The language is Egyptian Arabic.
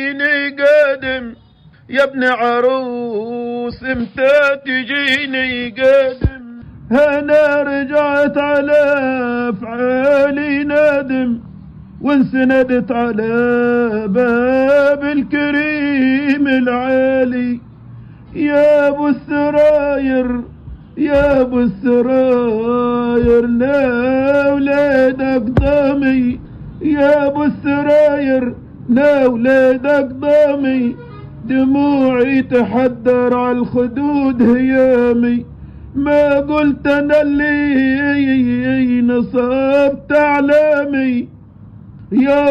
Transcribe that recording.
قادم يا ابن عروس امتى تجيني قادم انا رجعت على افعالي نادم وانسندت على باب الكريم العالي يا ابو السراير يا ابو السراير لا ولادك ضامي يا ابو السراير لا ولادك ضامي دموعي تحدر على الخدود هيامي ما قلت انا اللي نصبت اعلامي يا